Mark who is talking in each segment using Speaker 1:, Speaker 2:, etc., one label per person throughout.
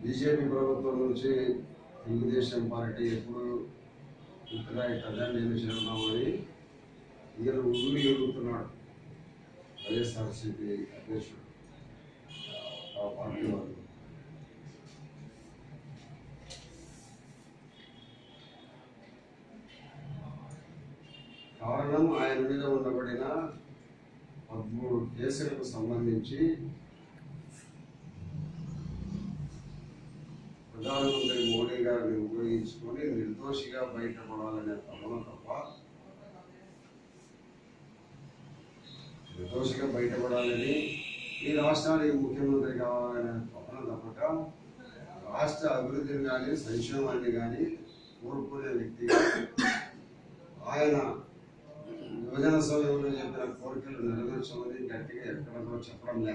Speaker 1: BJP ప్రభుత్వం నుంచి Telugu Desam party ఎప్పుడు ఇక్కడ ఇట్లా నేను చేరున్నామని ఈయన ఊరి ఎదుగుతున్నాడు వైఎస్ఆర్సీపీ అధ్యక్షుడు ఆ పార్టీ వాళ్ళు కారణం ఆయన మీద ఉండబడిన పదమూడు కేసులకు సంబంధించి ప్రధానమంత్రి మోడీ గారిని ఉపయోగించుకొని నిర్దోషిగా బయటపడాలనే తపన తప్ప నిర్దోషిగా బయటపడాలని ఈ రాష్ట్రానికి ముఖ్యమంత్రి కావాలనే తపన తప్పక రాష్ట్ర అభివృద్ధిని కానీ సంక్షేమాన్ని కానీ కోరుకునే వ్యక్తిగా ఆయన విభజన సమయంలో చెప్పిన కోరికలు నెరవేర్చమని గట్టిగా ఎక్కడో చెప్పడం లే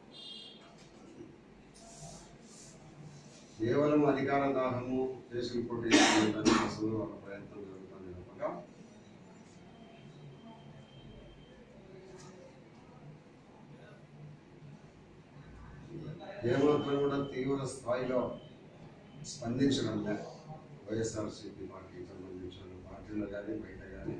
Speaker 1: కేవలం అధికార దాహము కేసులు కొట్టి అసలు వాళ్ళ ప్రయత్నం జరుగుతుంది తప్పక ఏమాత్రం కూడా తీవ్ర స్థాయిలో స్పందించడం లే వైఎస్ఆర్సీపీ పార్టీకి సంబంధించిన పార్టీలో కానీ బయట కానీ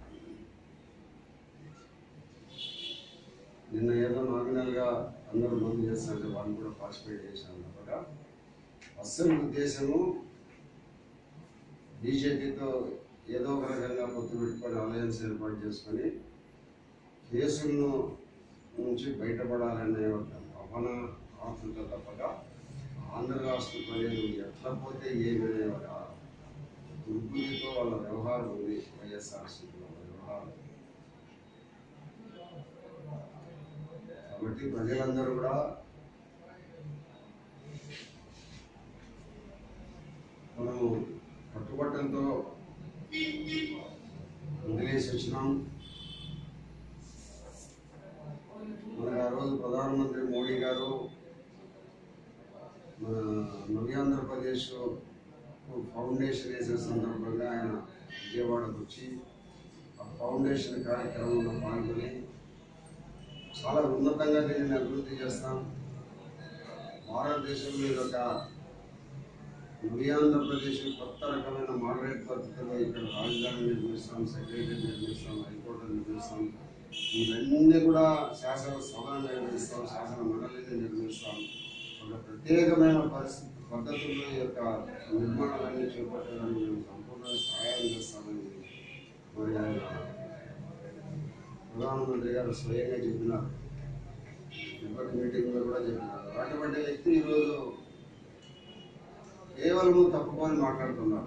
Speaker 1: నిన్న ఏదో నామినల్గా అందరూ బంద్ చేస్తుంటే వాళ్ళు కూడా పార్టిసిపేట్ చేశారు తప్పక అస్సలు ఉద్దేశము బీజేపీతో ఏదో ఒక రకంగా పొత్తు పెట్టుకొని అలయన్స్ ఏర్పాటు చేసుకొని కేసులను నుంచి బయటపడాలనే ఒక తపన ఆతృత తప్పక ఆంధ్ర రాష్ట్ర ప్రజలు ఎట్లా పోతే ఏమనే ఒక దుర్బుద్ధితో వాళ్ళ వ్యవహారం ఉంది వైఎస్ఆర్సీపీ వాళ్ళ వ్యవహారం కాబట్టి ప్రజలందరూ కూడా మనము పట్టుబట్టలతో వదిలేసి వచ్చినాం మనకు ఆ రోజు ప్రధానమంత్రి మోడీ గారు మన నవ్య ఆంధ్రప్రదేశ్ ఫౌండేషన్ వేసే సందర్భంగా ఆయన విజయవాడకు వచ్చి ఆ ఫౌండేషన్ కార్యక్రమంలో పాల్గొని చాలా ఉన్నతంగా దీనిని అభివృద్ధి చేస్తాం భారతదేశంలో ఇది ఒక ఆంధ్రప్రదేశ్ కొత్త రకమైన మోడరేట్ పద్ధతిలో ఇక్కడ రాజధాని నిర్మిస్తాం సెక్రటరీ నిర్మిస్తాం హైకోర్టు నిర్మిస్తాం ఇవన్నీ కూడా శాసన సభ నిర్మిస్తాం శాసన మండలిని నిర్మిస్తాం ఒక ప్రత్యేకమైన పరిస్థితి పద్ధతుల్లో ఈ యొక్క నిర్మాణాలన్నీ చేపట్టడానికి మేము సంపూర్ణ సహాయం చేస్తామని మరి ఆయన ప్రధానమంత్రి గారు స్వయంగా చెప్పినారు ఇప్పటి మీటింగ్లో కూడా చెప్పినారు అటువంటి వ్యక్తి ఈరోజు కేవలము తప్పుకొని మాట్లాడుతున్నారు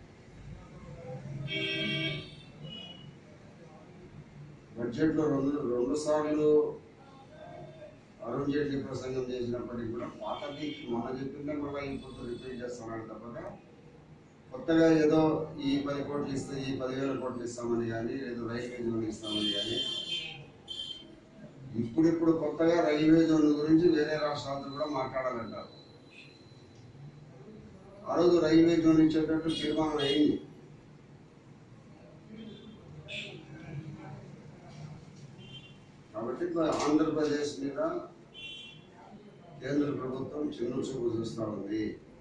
Speaker 1: బడ్జెట్లో రెండు రెండు సార్లు అరుణ్ జైట్లీ ప్రసంగం చేసినప్పటికీ కూడా పాతది మొన్న చెప్పిందే మళ్ళీ ఇప్పుడు రిపీట్ చేస్తున్నాడు తప్పక కొత్తగా ఏదో ఈ పది కోట్లు ఇస్తే ఈ పదివేల కోట్లు ఇస్తామని కానీ ఏదో రైల్వే జోన్ ఇస్తామని కానీ ఇప్పుడిప్పుడు కొత్తగా రైల్వే జోన్ గురించి వేరే రాష్ట్రాలతో కూడా మాట్లాడాలంటారు ఆ రోజు రైల్వే జోన్ ఇచ్చేటట్టు తీర్మానం అయింది కాబట్టి ఇప్పుడు ఆంధ్రప్రదేశ్ మీద కేంద్ర ప్రభుత్వం చిన్న చూపు చూస్తూ ఉంది